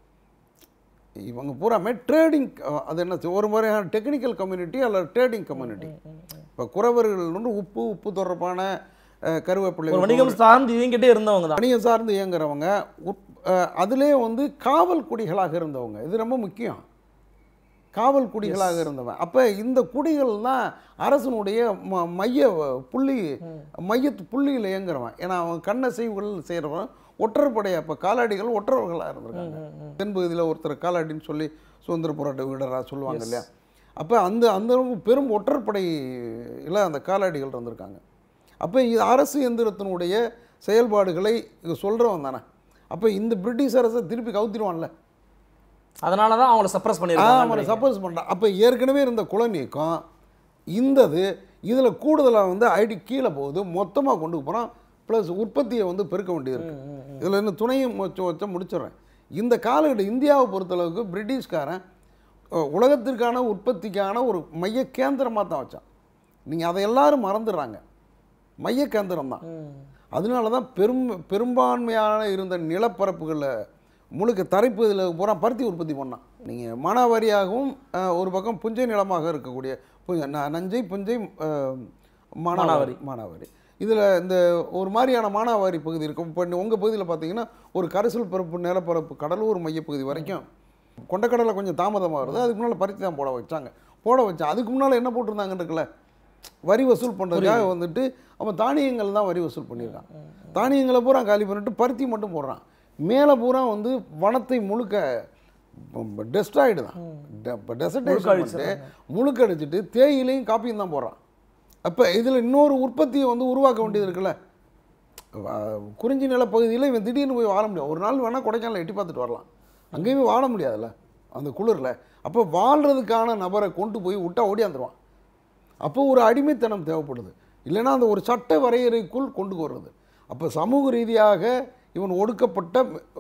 இவங்க பூராமே ட்ரேடிங் அது என்ன ஒரு மாதிரியான டெக்னிக்கல் கம்யூனிட்டி அல்லது ட்ரேடிங் கம்யூனிட்டி இப்போ குறவர்கள் வந்து உப்பு உப்பு தொடர்பான அஹ், கருவேப்பிலை ஒரு வணிகம் சார்ந்து இயங்கிட்டே இருந்தவங்க தான் வணிகம் சார்ந்து இயங்குறவங்க உட்- அஹ், அதிலே வந்து காவல் குடிகளாக இருந்தவங்க இது ரொம்ப முக்கியம் காவல் குடிகளாக இருந்தவன் அப்போ இந்த குடிகள் தான் அரசனுடைய ம மைய புள்ளி மையத்து புள்ளியில் இயங்குறவன் ஏன்னா அவன் கண்ணசைவுகள் செய்கிறவன் ஒற்றற்படையா இப்போ காலாடிகள் ஒற்றர்களாக இருந்திருக்காங்க தென்பகுதியில் ஒருத்தர் காலாடின்னு சொல்லி சுதந்திர போராட்ட வீரராக சொல்லுவாங்க இல்லையா அப்போ அந்த அந்த அளவுக்கு பெரும் ஒற்றற்படையில் அந்த காலாடிகள் இருந்திருக்காங்க அப்போ இது அரசு எந்திரத்தினுடைய செயல்பாடுகளை இது சொல்கிறவன் தானே அப்போ இந்த பிரிட்டிஷ் அரசை திருப்பி கவுத்திடுவான்ல அதனால தான் அவங்கள சப்ரஸ் அவனை பண்ணியிருக்காங்க சப்போஸ் பண்ணுறான் அப்போ ஏற்கனவே இருந்த குல நீக்கம் இந்தது இதில் கூடுதலாக வந்து ஐடி கீழே போகுது மொத்தமாக கொண்டு போகிறான் ப்ளஸ் உற்பத்தியை வந்து பெருக்க வேண்டியது இருக்குது இதில் இன்னும் துணையும் வச்சு வச்சு முடிச்சிடுறேன் இந்த காலகட்டம் இந்தியாவை பொறுத்தளவுக்கு பிரிட்டிஷ்காரன் அஹ், உலகத்திற்கான உற்பத்திக்கான ஒரு மைய கேந்திரமாக தான் வச்சான் நீங்கள் அதை எல்லாரும் மறந்துடுறாங்க மைய கேந்திரம் தான் அதனால தான் பெரும் பெரும்பான்மையான இருந்த நிலப்பரப்புகளில் முழுக்க தரைப்பகுதியில் பூரா பருத்தி உற்பத்தி பண்ணான் நீங்கள் மானாவாரியாகவும் அஹ், ஒரு பக்கம் புஞ்சை நிலமாக இருக்கக்கூடிய புஞ்சை ந- நஞ்சை புஞ்சை அஹ், மானாவாரி மானாவாரி. மானாவாரி இதில் இந்த ஒரு மாதிரியான மானாவாரி பகுதி இருக்கும் இப்போ உங்கள் பகுதியில் பார்த்தீங்கன்னா ஒரு கரிசல் பரப்பு நிலப்பரப்பு கடலூர் மையப்பகுதி வரைக்கும் கொண்டக்கடலை கொஞ்சம் தாமதமாக வருது அதுக்கு முன்னால் பருத்தி தான் போட வச்சாங்க போட வச்சா அதுக்கு முன்னால் என்ன போட்டிருந்தாங்கன்னு இருக்குல்ல வரி வசூல் பண்ணுறதுக்காக வந்துட்டு அவன் தானியங்கள் தான் வரி வசூல் பண்ணியிருக்கான் தானியங்களை பூரா காலி பண்ணிட்டு பருத்தி மட்டும் போடுறான் மேலே பூரா வந்து வனத்தை முழுக்க டெஸ்ட்ராய்டு தான் இப்போ டெசர்டேஷன் பண்ணிட்டு முழுக்க அடிச்சிட்டு தேயிலையும் காப்பியும் தான் போடுறான் அப்போ இதில் இன்னொரு உற்பத்தியை வந்து உருவாக்க வேண்டியது இருக்குல்ல வ- குறிஞ்சி நிலப்பகுதியில் இவன் திடீர்னு போய் வாழ முடியாது ஒரு நாள் வேணால் கொடைக்கானல் எட்டி பார்த்துட்டு வரலாம் அங்கேயுமே வாழ முடியாதுல்ல அந்த குளிரில் அப்போ வாழ்கிறதுக்கான நபரை கொண்டு போய் விட்டா ஓடியாந்துருவான் அப்போ ஒரு அடிமைத்தனம் தேவைப்படுது இல்லைன்னா அந்த ஒரு சட்ட வரையறைக்குள் கொண்டு வருது அப்போ சமூக ரீதியாக இவன் ஒடுக்கப்பட்ட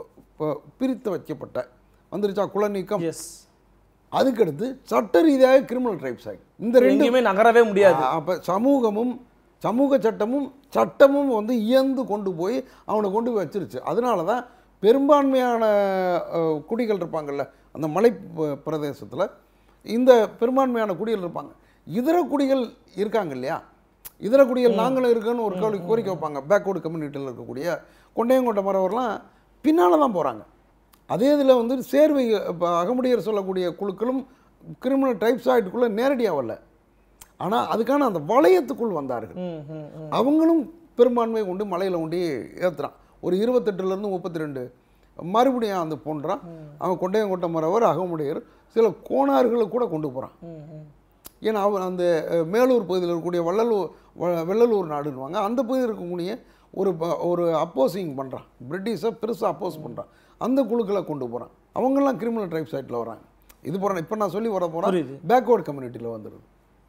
ப- பிரித்து வைக்கப்பட்ட வந்துருச்சா குல நீக்கம் எஸ் அதுக்கடுத்து சட்ட ரீதியாக கிரிமினல் ட்ரைப்ஸ் ஆக்ட் இந்த ரெண்டு எங்கேயுமே நகரவே முடியாது அப்போ சமூகமும் சமூக சட்டமும் சட்டமும் வந்து இயந்து கொண்டு போய் அவனை கொண்டு போய் வச்சிருச்சு அதனால தான் பெரும்பான்மையான அஹ், குடிகள் இருப்பாங்கல்ல அந்த மலை ப- பிரதேசத்தில் இந்த பெரும்பான்மையான குடிகள் இருப்பாங்க இதர குடிகள் இருக்காங்க இல்லையா இதர குடிகள் நாங்களும் இருக்கோன்னு ஒரு கோரி கோரிக்கை வைப்பாங்க பேக்வர்டு கம்யூனிட்டியில் இருக்கக்கூடிய கொண்டையங்கொண்ட மரவர்லாம் பின்னால் தான் போகிறாங்க அதே இதில் வந்து சேர்வை இப்போ அகமுடையர் சொல்லக்கூடிய குழுக்களும் கிரிமினல் டைப்ஸ் ஆகிட்டுக்குள்ளே நேரடியாக வரல ஆனால் அதுக்கான அந்த வளையத்துக்குள் வந்தார்கள் ம், ம், ம். அவங்களும் பெரும்பான்மையை கொண்டு மலையில் கொண்டு ஏற்றுறான் ஒரு இருபத்தெட்டுலேருந்து முப்பத்தி ரெண்டு மறுபடியும் அந்த போன்றான் அவன் கொண்டையங்கொட்ட மரவர் அகமுடையர் சில கோணார்களை கூட கொண்டு போகிறான் ம், ம். ஏன்னா அவன் அந்த அஹ், மேலூர் பகுதியில் இருக்கக்கூடிய வள்ளலூர் வ- வெள்ளலூர் நாடுன்னுவாங்க அந்த பகுதியில் இருக்கக்கூடிய ஒரு ப- ஒரு அப்போசிங் பண்ணுறான் பிரிட்டிஷை பெருசாக அப்போஸ் பண்ணுறான் அந்த குழுக்களை கொண்டு போகிறான் அவங்கெல்லாம் கிரிமினல் ட்ரைப் சைட்டில் வராங்க இது போகிறேன் இப்போ நான் சொல்லி வர போகிறேன் புரியுது. பேக்வேர்ட் கம்யூனிட்டியில் வந்துடுது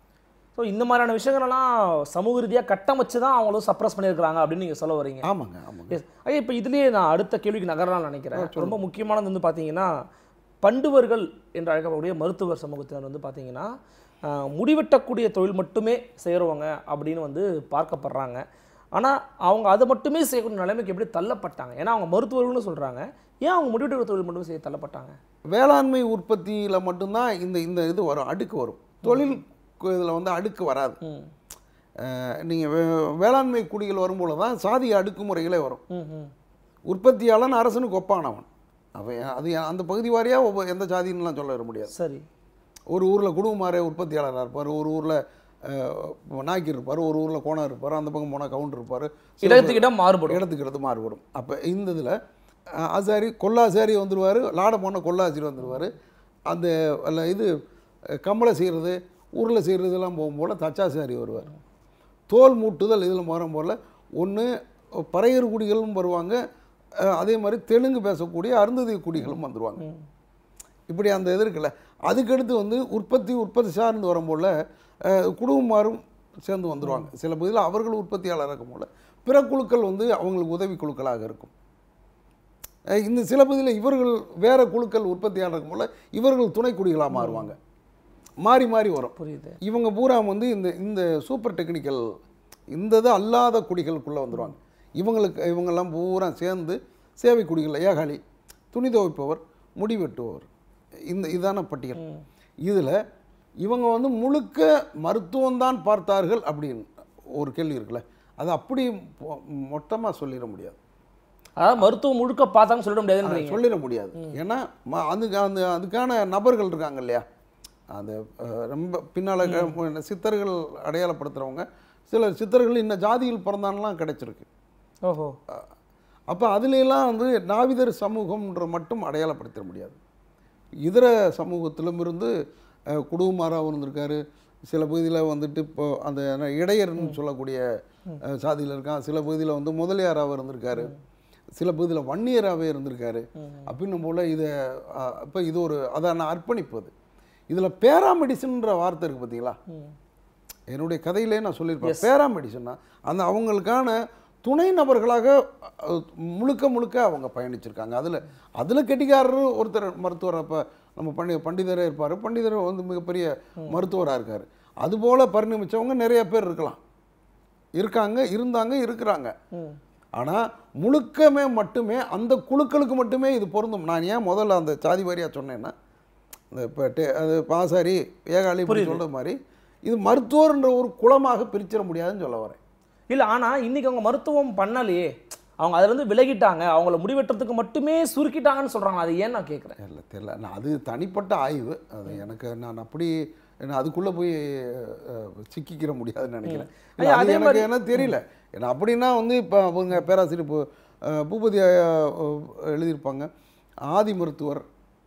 ஸோ இந்த மாதிரியான விஷயங்களெல்லாம் சமூக ரீதியாக கட்டமைச்சு தான் அவங்களும் சப்ரஸ் பண்ணியிருக்காங்க அப்படின்னு நீங்கள் சொல்ல வரீங்க ஆமாங்க ஆமாங்க எஸ் ஐயா இப்போ இதுலேயே நான் அடுத்த கேள்விக்கு நகரலாம்னு நினைக்கிறேன் ரொம்ப முக்கியமானது வந்து பார்த்தீங்கன்னா பண்டுவர்கள் என்று அழைக்கப்படக்கூடிய மருத்துவர் சமூகத்தினர் வந்து பார்த்தீங்கன்னா ஆஹ், முடிவெட்டக்கூடிய தொழில் மட்டுமே செய்கிறவங்க அப்படின்னு வந்து பார்க்கப்படுறாங்க ஆனால் அவங்க அதை மட்டுமே செய்யக்கூடிய நிலைமைக்கு எப்படி தள்ளப்பட்டாங்க ஏன்னா அவங்க மருத்துவர்கள்னு சொல்கிறாங்க ஏன் அவங்க முடிவெட்டுற தொழில் மட்டுமே செய்ய தள்ளப்பட்டாங்க வேளாண்மை உற்பத்தியில் மட்டும்தான் இந்த இந்த இது வரும் அடுக்கு வரும் தொழில் இதில் வந்து அடுக்கு வராது ம் நீங்கள் வேளாண்மை குடிகள் வரும்போது தான் சாதி அடுக்குமுறைகளே வரும் ம் ம் உற்பத்தியாளன் அரசனுக்கு ஒப்பானவன் அவன் அது அந்த பகுதி வாரியாக ஒவ்வொரு எந்த சாதின்னுலாம் சொல்ல வர முடியாது சரி ஒரு ஊரில் குடும்பமாரே உற்பத்தியாளராக இருப்பார் ஒரு ஊரில் நாய்க்கு இருப்பார் ஒரு ஊரில் கோணம் இருப்பார் அந்த பக்கம் போனால் கவுண்டர் இருப்பார் இடத்துக்கு இடம் மாறுபடும் இடத்துக்கு இடத்து மாறுபடும் அப்போ இந்த இதில் ஆசாரி கொல்லாசாரி வந்துடுவார் லாட போன கொல்லாசாரி வந்துடுவார் அந்த அல்ல இது அஹ், கம்பளை செய்கிறது ஊரில் செய்கிறது இதெல்லாம் போகும்போது தச்சாசாரி வருவார் தோல் மூட்டுதல் இதில் வரும் போல் ஒன்று பறையர் குடிகளும் வருவாங்க அஹ், அதே மாதிரி தெலுங்கு பேசக்கூடிய அருந்ததி குடிகளும் வந்துடுவாங்க இப்படி அந்த இது இருக்குல்ல அதுக்கடுத்து வந்து உற்பத்தி உற்பத்தி சார்ந்து வரும்போல அஹ், குடும்பமாரும் சேர்ந்து வந்துடுவாங்க சில பகுதியில் அவர்கள் உற்பத்தியாளர் இருக்கும் போல பிற குழுக்கள் வந்து அவங்களுக்கு உதவி குழுக்களாக இருக்கும் அஹ், இந்த சில பகுதியில் இவர்கள் வேற குழுக்கள் உற்பத்தியாளர் இருக்கும் போல இவர்கள் துணை குடிகளாக மாறுவாங்க மாறி மாறி வரும் புரியுது இவங்க பூரா வந்து இந்த இந்த சூப்பர் டெக்னிக்கல் இந்த இது அல்லாத குடிகளுக்குள்ளே வந்துடுவாங்க இவங்களுக்கு இவங்கெல்லாம் பூரா சேர்ந்து சேவை குடிகள் ஏகாலி துணி துவைப்பவர் முடி வெட்டுபவர் இந்த இதான பட்டியல் இதில் இவங்க வந்து முழுக்க மருத்துவம் தான் பார்த்தார்கள் அப்படின்னு ஒரு கேள்வி இருக்குல்ல அது அப்படி மொத்தமாக சொல்லிட முடியாது அதாவது மருத்துவம் முழுக்க பார்த்தாங்கன்னு சொல்லிட முடியாதுன்றீங்க சொல்லிட முடியாது ஏன்னா ம- அதுக்கு அந்த அதுக்கான நபர்கள் இருக்காங்க இல்லையா அந்த அஹ், ரொம்ப பின்னால் சித்தர்கள் அடையாளப்படுத்துகிறவங்க சில சித்தர்கள் இன்ன ஜாதியில் பிறந்தான்லாம் கிடைச்சிருக்கு ஓஹோ அப்போ அதுலெல்லாம் வந்து நாவிதர் சமூகம்ன்ற மட்டும் அடையாளப்படுத்திட முடியாது இதர சமூகத்திலும் இருந்து அஹ், குடுகுமாராவும் இருந்திருக்காரு சில பகுதியில் வந்துட்டு இப்போ அந்த என்ன இடையர்னு சொல்லக்கூடிய அஹ், சாதியில் இருக்கான் சில பகுதியில் வந்து முதலியாராக இருந்திருக்காரு சில பகுதியில் வன்னியராகவே இருந்திருக்காரு அப்படின்னும் போல் இதை இப்போ இது ஒரு அதான அர்ப்பணிப்பு அது இதில் பேராமெடிசன்ற வார்த்தை இருக்குது பார்த்தீங்களா என்னுடைய கதையிலே நான் சொல்லியிருப்பேன் பேராமெடிசன்னா அந்த அவங்களுக்கான துணை நபர்களாக அஹ், முழுக்க முழுக்க அவங்க பயணிச்சிருக்காங்க அதில் அதில் கெட்டிக்காரர் ஒருத்தர் மருத்துவர் அப்போ நம்ம பண்டி பண்டிதரே இருப்பார் பண்டிதர் வந்து மிகப்பெரிய மருத்துவராக இருக்கார் அதுபோல் பரிணமிச்சவங்க நிறைய பேர் இருக்கலாம் இருக்காங்க இருந்தாங்க இருக்கிறாங்க ஆனால் முழுக்கமே மட்டுமே அந்த குழுக்களுக்கு மட்டுமே இது பொருந்தும் நான் ஏன் முதல்ல அந்த சாதி வாரியாக சொன்னேன்னா இந்த இப்போ டே அது பாசாரி ஏகாலி இப்படி சொல்கிற மாதிரி இது மருத்துவர்ன்ற ஒரு குலமாக பிரிச்சிட முடியாதுன்னு சொல்ல வரேன் இல்லை ஆனால் இன்னைக்கு அவங்க மருத்துவம் பண்ணலையே அவங்க அதுலேருந்து விலகிட்டாங்க அவங்கள முடிவெட்டுறதுக்கு மட்டுமே சுருக்கிட்டாங்கன்னு சொல்கிறாங்க அது ஏன் நான் கேட்குறேன் இல்லை தெரியல நான் அது தனிப்பட்ட ஆய்வு அது எனக்கு நான் அப்படி நான் அதுக்குள்ளே போய் அஹ், சிக்கிக்கிற முடியாதுன்னு நினைக்கிறேன் இல்ல, ஐயா, அது அதே எனக்கு என்ன தெரியல ஏன்னா அப்படின்னா வந்து இப்போ அவங்க பேராசிரியர் பூ- அஹ், பூபதி ஐயா, அஹ், எழுதியிருப்பாங்க ஆதி மருத்துவர்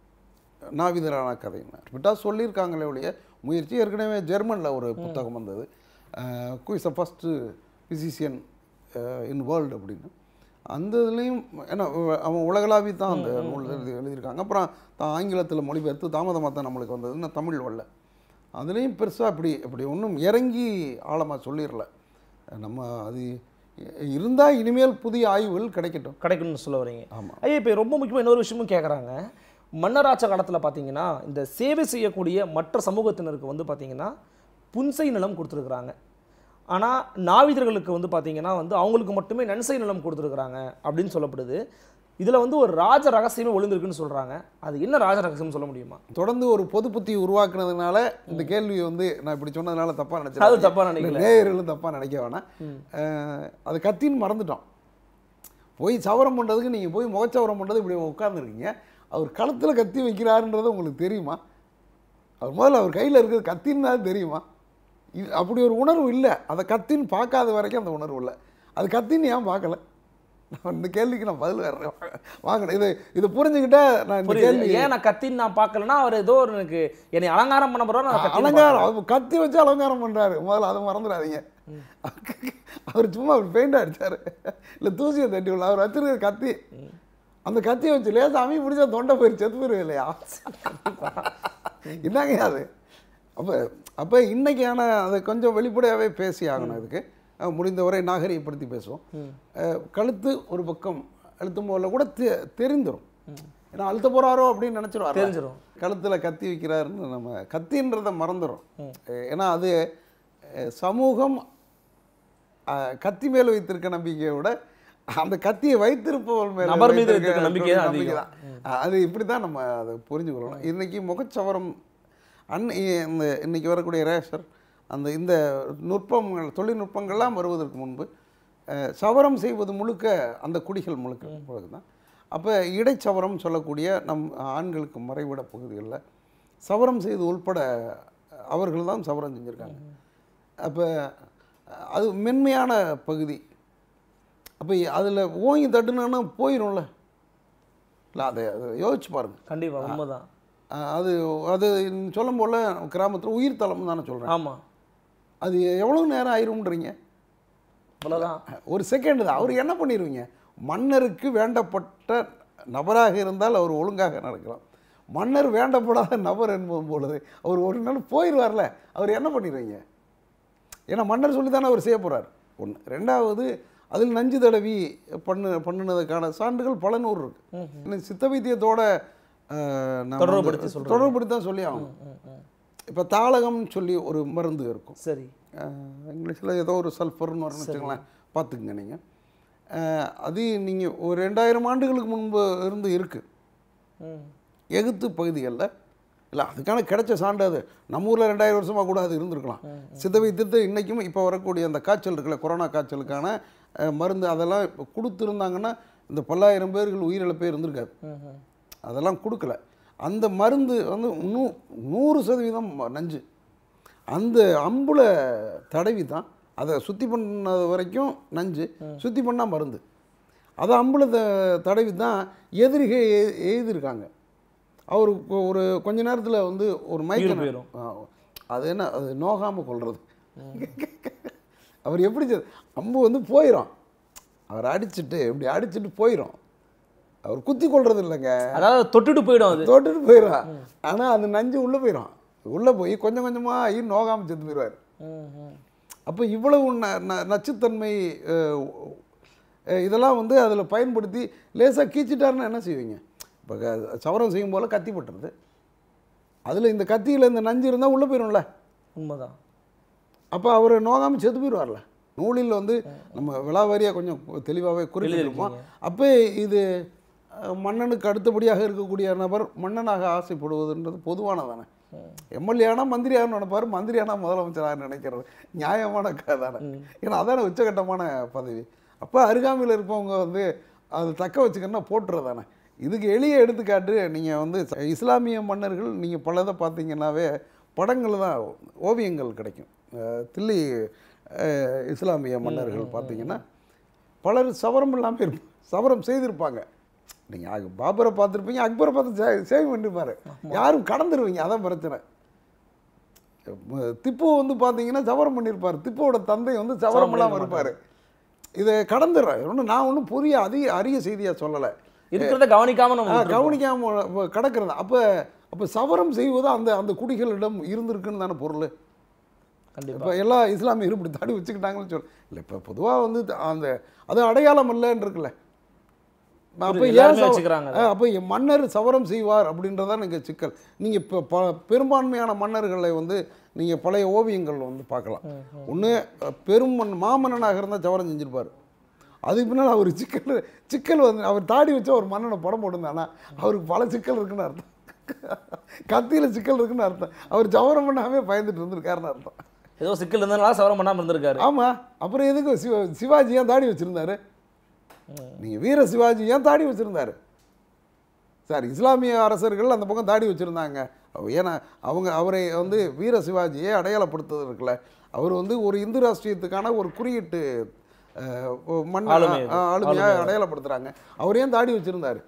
நாவிதரான கதைன்னு விட்டா சொல்லியிருக்காங்களே ஒழிய முயற்சி ஏற்கனவே ஜெர்மனில் ஒரு புத்தகம் வந்தது quiz first physician in world அப்படின்னு அந்த இதுலேயும் ஏன்னா உ- அவன் உலகளாவி தான் அந்த நூல் எழுதி எழுதியிருக்காங்க அப்புறம் தான் ஆங்கிலத்தில் மொழிபெயர்த்து தாமதமாக தான் நம்மளுக்கு வந்தது இன்னும் தமிழ் வரல அதுலேயும் பெருசாக அப்படி அப்படி ஒன்றும் இறங்கி ஆழமாக சொல்லிடல நம்ம அது இருந்தால் இனிமேல் புதிய ஆய்வுகள் கிடைக்கட்டும் கிடைக்கணும்னு சொல்ல வரீங்க ஆமாம் ஐயா இப்போ ரொம்ப முக்கியமாக இன்னொரு விஷயமும் கேட்குறாங்க மன்னராட்ச காலத்தில் பார்த்தீங்கன்னா இந்த சேவை செய்யக்கூடிய மற்ற சமூகத்தினருக்கு வந்து பார்த்தீங்கன்னா புன்சை நிலம் கொடுத்துருக்குறாங்க ஆனால் நாவிதர்களுக்கு வந்து பார்த்தீங்கன்னா வந்து அவங்களுக்கு மட்டுமே நன்சை நிலம் கொடுத்துருக்குறாங்க அப்படின்னு சொல்லப்படுது இதில் வந்து ஒரு ராஜ ரகசியமே ஒளிந்திருக்குன்னு சொல்கிறாங்க அது என்ன ராஜ ரகசியம் சொல்ல முடியுமா தொடர்ந்து ஒரு பொது புத்தி உருவாக்குனதுனால இந்த கேள்வி வந்து நான் இப்படி சொன்னதுனால தப்பாக அது நினச்சேன் தப்பாக நினைக்கல நேயர்களும் தப்பாக நினைக்க வேணாம் அஹ், அது கத்தின்னு மறந்துட்டோம் போய் சவரம் பண்ணுறதுக்கு நீங்கள் போய் முகச்சவரம் பண்ணுறது இப்படி உட்காந்துருக்கீங்க அவர் களத்தில் கத்தி வைக்கிறாருன்றது உங்களுக்கு தெரியுமா அவர் முதல்ல அவர் கையில் இருக்கிறது கத்தின்னு தான் தெரியுமா இது அப்படி ஒரு உணர்வு இல்லை அதை கத்தின்னு பார்க்காத வரைக்கும் அந்த உணர்வு இல்லை அது கத்தின்னு ஏன் பார்க்கல நான் இந்த கேள்விக்கு நான் பதில் வர்றேன் வாங்கணும் இது இது புரிஞ்சுக்கிட்டா நான் இந்த புரியுது கேள்வி ஏன் நான் கத்தின்னு நான் பார்க்கலன்னா அவர் ஏதோ ஒரு எனக்கு என்னை அலங்காரம் பண்ண போகிறோம் நான் கத்தின்னு அலங்காரம் அவர் கத்தி வச்சு அலங்காரம் பண்றாரு முதல்ல அதை மறந்துடாதீங்க அவர் சும்மா அவர் பெயிண்ட் அடிச்சாரு இல்லை தூசியை தட்டி விடல அவர் வச்சிருக்க கத்தி அந்த கத்தியை வச்சு லேசா அமி பிடிச்சா தொண்டை போயிரு செத்து போயிரு இல்லையா என்னங்க அது அப்போ அப்போ இன்னைக்கான அதை கொஞ்சம் வெளிப்படையாகவே பேசி ஆகணும் இதுக்கு அஹ் முடிந்தவரை நாகரிகப்படுத்தி பேசுவோம் அஹ் கழுத்து ஒரு பக்கம் அழுத்தும் போல கூட தெ- தெரிந்துரும் ஏன்னா அழுத்த போறாரோ அப்படின்னு நினச்சிருவாரு தெரிஞ்சிரும். கழுத்தில் கத்தி வைக்கிறாருன்னு நம்ம கத்தின்றதை மறந்துடும் ஏன்னா அது அஹ், சமூகம் அஹ், கத்தி மேல் வைத்திருக்க நம்பிக்கையை விட அந்த கத்தியை வைத்திருப்பவள் மேல நபர் மீது வைத்திருக்க வைத்திருக்க நம்பிக்கை தான் நம்பிக்கை அதிகம். தான். அது இப்படி தான் நம்ம அதை புரிஞ்சுக்கொள்ளணும் இன்னைக்கு முகச்சவரம் அன் இந்த இன்னைக்கு வரக்கூடிய ரேஷர் அந்த இந்த நுட்பங்கள் தொழில்நுட்பங்கள்லாம் வருவதற்கு முன்பு அஹ், சவரம் செய்வது முழுக்க அந்த குடிகள் முழுக்க முழுக்க தான் அப்போ இடைச்சவரம் சொல்லக்கூடிய நம் ஆண்களுக்கு மறைவிட பகுதிகளில் சவரம் செய்து உள்பட அவர்கள் தான் சவரம் செஞ்சுருக்காங்க அப்போ அது மென்மையான பகுதி அப்போ அதில் ஓங்கி தட்டுனா போயிடும்ல இல்லை அதை அதை யோசிச்சு பாருங்க கண்டிப்பா உண்மைதான் அஹ் அது அது சொல்லும் போல் கிராமத்தில் உயிர் தளம் தானே சொல்கிறேன் ஆமா அது எவ்வளோ நேரம் ஆயிரும்ன்றீங்க அவ்வளவுதான் ஒரு செகண்ட் தான் அவர் என்ன பண்ணிடுவீங்க மன்னருக்கு வேண்டப்பட்ட நபராக இருந்தால் அவர் ஒழுங்காக நடக்கலாம் மன்னர் வேண்டப்படாத நபர் என்பது பொழுது அவர் ஒரு நாள் போயிடுவார்ல அவர் என்ன பண்ணிடுவீங்க ஏன்னா மன்னர் சொல்லி தானே அவர் செய்ய போகிறார் ஒன்று ரெண்டாவது அதில் நஞ்சு தடவி பண்ணு பண்ணினதுக்கான சான்றுகள் பல நூறு இருக்கு இன்னும் சித்த வைத்தியத்தோட அஹ், நாம வந்து தொடர்புபடுத்தி சொல்றீங்க. தொடர்புபடுத்தி தான் சொல்லி ஆகணும் இப்போ தாளகம்னு சொல்லி ஒரு மருந்து இருக்கும் சரி இங்கிலீஷில் ஏதோ ஒரு சல்ஃபர்னு வரும்னு வச்சுங்களேன் பார்த்துக்குங்க நீங்கள் அது நீங்கள் ஒரு ரெண்டாயிரம் ஆண்டுகளுக்கு முன்பு இருந்து இருக்குது ம் எகுத்து பகுதிகளில் இல்லை அதுக்கான கிடைச்ச சான்று அது நம்ம ஊரில் ரெண்டாயிரம் வருஷமாக கூட அது இருந்திருக்கலாம் சித்த வைத்தியத்தை இன்றைக்கும் இப்போ வரக்கூடிய அந்த காய்ச்சல் இருக்குல்ல கொரோனா காய்ச்சலுக்கான அஹ், மருந்து அதெல்லாம் இப்போ கொடுத்துருந்தாங்கன்னா இந்த பல்லாயிரம் பேர்கள் உயிரிழப்பே இருந்திருக்காது ம், ம். அதெல்லாம் கொடுக்கல அந்த மருந்து வந்து நூ நூறு சதவீதம் நஞ்சு அந்த அம்புல தடவி தான் அதை சுத்தி பண்ணது வரைக்கும் நஞ்சு சுத்தி பண்ணால் மருந்து அதை அம்புல த- தடவி தான் எதிரிகை எ- எழுதியிருக்காங்க அவர் கொ- ஒரு கொஞ்ச நேரத்தில் வந்து ஒரு உயிர் மயக்கம் போயிரும். ஆ, அது என்ன அது நோகாமல் கொள்வது அவர் எப்படி செ- அம்பு வந்து போயிடும் அவர் அடிச்சிட்டு இப்படி அடிச்சிட்டு போயிடும் அவர் குத்தி கொள்றது இல்லைங்க அதாவது தொட்டுட்டு போயிடும் அது தோட்டுட்டு போயிடும் ஆனால் அது நஞ்சு உள்ளே போயிடும் உள்ளே போய் கொஞ்சம் கொஞ்சமாக ஐயோ நோகாமல் செத்து போயிடுவார் ம், ம். அப்போ இவ்வளவு ந- ந- நச்சுத்தன்மை அஹ், அஹ், இதெல்லாம் வந்து அதில் பயன்படுத்தி லேசாக கீச்சிட்டாருன்னா என்ன செய்வீங்க இப்போ க- சவரம் செய்யும் போல் கத்தி பட்டுறது அதில் இந்த கத்தியில் இந்த நஞ்சு இருந்தால் உள்ளே போயிடும்ல உண்மைதான் அப்போ அவர் நோகாமல் செத்து போயிடுவார்ல நூலில் வந்து நம்ம விலாவாரியாக கொஞ்சம் தெளிவாகவே குறிப்பிட்டிருப்போம் அப்போ இது அஹ், மன்னனுக்கு அடுத்தபடியாக இருக்கக்கூடிய நபர் மன்னனாக ஆசைப்படுவதுன்றது பொதுவானதானே எம்எல்ஏ ஆனால் மந்திரி ஆகணும்னு நினைப்பார் மந்திரி ஆனால் முதலமைச்சராக நினைக்கிறது நியாயமான கதை தானே ஏன்னா அதான உச்சகட்டமான பதவி அப்போ அருகாமையில் இருப்பவங்க வந்து அது தக்க வச்சுக்கணும்னா போட்டுறதானே இதுக்கு எளிய எடுத்துக்காட்டு நீங்கள் வந்து இஸ்லாமிய மன்னர்கள் நீங்கள் பலதை பார்த்தீங்கன்னாவே படங்கள் தான் ஓவியங்கள் கிடைக்கும் அஹ் தில்லி அஹ், இஸ்லாமிய மன்னர்கள் பார்த்தீங்கன்னா பலர் சவரம் இல்லாமல் இருப்பாங்க சவரம் செய்திருப்பாங்க நீங்கள் பாபரை பார்த்துருப்பீங்க அக்பரை பார்த்து சே சேவ் பண்ணிருப்பாரு யாரும் கடந்துருவீங்க அதான் பிரச்சனை ம- திப்பு வந்து பார்த்தீங்கன்னா சவரம் பண்ணியிருப்பார் திப்புவோட தந்தை வந்து சவரம் இல்லாமல் இருப்பார் இதை கடந்துடுறேன் ஒன்றும் நான் ஒன்றும் புரிய அதிக அரிய செய்தியாக சொல்லலை இருக்கிறத கவனிக்காம நம்ம விட்டுருப்போம். கவனிக்காமல் கிடக்கிறது அப்போ அப்போ சவரம் செய்வது அந்த அந்த குடிகளிடம் இருந்திருக்குன்னு தானே பொருள் கண்டிப்பா இப்போ எல்லா இஸ்லாமியரும் இப்படி தாடி வச்சுக்கிட்டாங்கன்னு சொல்ல இல்லை இப்போ பொதுவாக வந்து அந்த அது அடையாளம் இல்லைன்னு இருக்குல்ல அப்போ ஏன் எல்லாருமே சவ- வச்சுக்கிறாங்க ஆ, அப்போ என் மன்னர் சவரம் செய்வார் அப்படின்றதான் நீங்கள் சிக்கல் நீங்கள் இப்போ ப பெரும்பான்மையான மன்னர்களை வந்து நீங்கள் பழைய ஓவியங்கள் வந்து பார்க்கலாம் ஒன்று பெரும் மன் மாமன்னனாக இருந்தால் சவரம் செஞ்சிருப்பார் அதுக்கு பின்னால் அவர் சிக்கல் சிக்கல் வந்து அவர் தாடி வச்சு ஒரு மன்னனை படம் போட்டிருந்தானா அவருக்கு பல சிக்கல் இருக்குன்னு அர்த்தம் கத்தியில் சிக்கல் இருக்குன்னு அர்த்தம் அவர் சவரம் பண்ணாமே பயந்துட்டு இருந்திருக்காருன்னு அர்த்தம் ஏதோ சிக்கல் இருந்தனால சவரம் பண்ணாம இருந்திருக்காரு ஆமாம் அப்புறம் எதுக்கு சிவ சிவாஜி ஏன் தாடி வச்சுருந்தாரு நீங்கள் வீர சிவாஜி ஏன் தாடி வச்சுருந்தாரு சார் இஸ்லாமிய அரசர்கள் அந்த பக்கம் தாடி வச்சுருந்தாங்க ஏன்னா அவங்க அவரை வந்து வீர சிவாஜியை அடையாளப்படுத்துறது இருக்குல்ல அவர் வந்து ஒரு இந்து ராஷ்டிரியத்துக்கான ஒரு குறியீட்டு அஹ், மண் ஆளுமை அது. ஆளுமையாக அடையாளப்படுத்துகிறாங்க அவர் ஏன் தாடி வச்சுருந்தாரு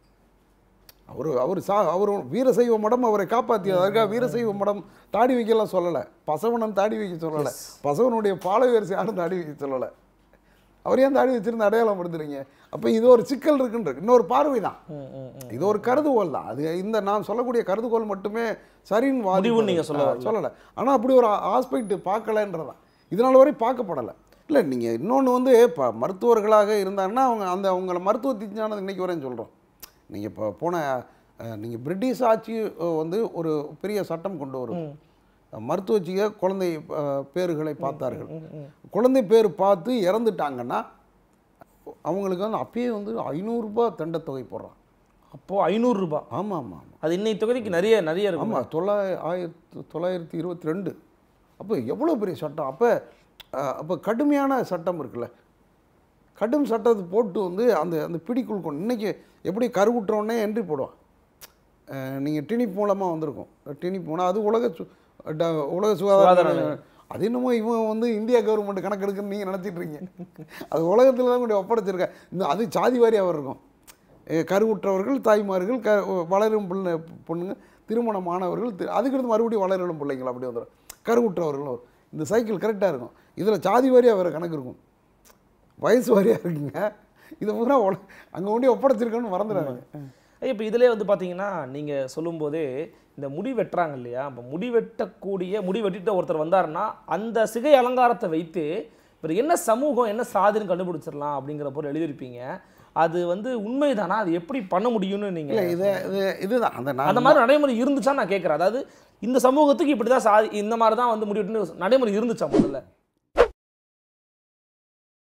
அவர் அவர் சா அவர் வீரசைவ மடம் அவரை காப்பாற்றியது அதுக்காக வீரசைவ மடம் தாடி வைக்கலாம் சொல்லலை பசவனம் தாடி வைக்க சொல்லலை பசவனுடைய பாலவேரிசை யாரும் தாடி வைக்க சொல்லலை அவர் ஏன் தாடி வச்சிருந்து அடையாளம் படுத்துறீங்க அப்போ இது ஒரு சிக்கல் இருக்குன்ற இன்னொரு பார்வை தான் ம், ம், ம். இது ஒரு கருதுகோள் தான் அது இந்த நான் சொல்லக்கூடிய கருதுகோள் மட்டுமே சரின்னு வாதி முடிவுன்னு நீங்க சொல்ல வரல. சொல்லலை ஆனால் அப்படி ஒரு ஆஸ்பெக்ட் பார்க்கலன்றதான் இதனால் வரை பார்க்கப்படலை இல்லை நீங்கள் இன்னொன்று வந்து இப்போ மருத்துவர்களாக இருந்தாங்கன்னா அவங்க அந்த அவங்கள மருத்துவ தீஞ்சானது இன்னைக்கு வரையும் சொல்கிறோம் நீங்கள் இப்போ போன நீங்கள் பிரிட்டிஷ் ஆட்சி அஹ், வந்து ஒரு பெரிய சட்டம் கொண்டு வரும் மருத்துவச்சியை குழந்தை அஹ், பேறுகளை பார்த்தார்கள் குழந்தை பேர் பார்த்து இறந்துட்டாங்கன்னா அவங்களுக்கு வந்து அப்பயே வந்து ஐநூறுரூபா தண்டத்தொகை போடுறான் அப்போ ஐநூறு ரூபாய் ஆமாம் ஆமாம் ஆமாம் அது இன்னைக்கு தொகுதிக்கு நிறைய நிறைய இருக்கும் ஆமாம் தொள்ளாய ஆயிரத்து தொள்ளாயிரத்தி இருபத்தி ரெண்டு அப்போ எவ்வளோ பெரிய சட்டம் அப்போ அப்போ கடுமையான சட்டம் இருக்குல்ல கடும் சட்டத்தை போட்டு வந்து அந்த அந்த பிடிக்குள் கொண்டு இன்றைக்கி எப்படி கருவுற்றோடனே என்ட்ரி போடுவான் நீங்கள் டினிப் மூலமாக வந்திருக்கும் டினிப் மூலம் அது உலக சு ட- உலக சுகாதார சுகாதார நிலையம். அது என்னமோ இவன் வந்து இந்தியா கவர்மெண்ட் கணக்கு எடுக்குன்னு நீங்கள் நினச்சிட்டு இருக்கீங்க அது உலகத்தில் தான் கொண்டு ஒப்படைச்சிருக்கேன் இந்த அது சாதி வாரியாக இருக்கும் அஹ் கருவுற்றவர்கள் தாய்மார்கள் க வளரும் பிள்ளை பொண்ணுங்க திருமணமானவர்கள் தி- அதுக்கடுத்து மறுபடியும் வளரும் பிள்ளைங்கள் அப்படி வந்துடும் கருவுற்றவர்கள் வரும் இந்த சைக்கிள் கரெக்டாக இருக்கும் இதில் சாதி வாரியாக வேறு கணக்கு இருக்கும் வயசு வாரியாக இருக்குங்க இதை பூரா அங்கே கொண்டு ஒப்படைச்சிருக்கேன்னு மறந்துடுறாங்க இப்போ இதிலே வந்து பார்த்தீங்கன்னா நீங்கள் சொல்லும்போதே இந்த முடி வெட்டுறாங்க இல்லையா இப்போ முடி வெட்டக்கூடிய முடி வெட்டிட்ட ஒருத்தர் வந்தாருன்னா அந்த சிகை அலங்காரத்தை வைத்து இவர் என்ன சமூகம் என்ன சாதின்னு கண்டுபிடிச்சிடலாம் அப்படிங்கிற பொருள் எழுதியிருப்பீங்க அது வந்து உண்மைதானா அது எப்படி பண்ண முடியும்னு இல்லை நீங்கள் இது இது இதுதான் அந்த அந்த நான் மாதிரி நடைமுறை இருந்துச்சா நான் கேட்குறேன் அதாவது இந்த சமூகத்துக்கு இப்படி தான் சாதி இந்த மாதிரி தான் வந்து முடிவெட்டுன்னு நடைமுறை இருந்துச்சா முதல்ல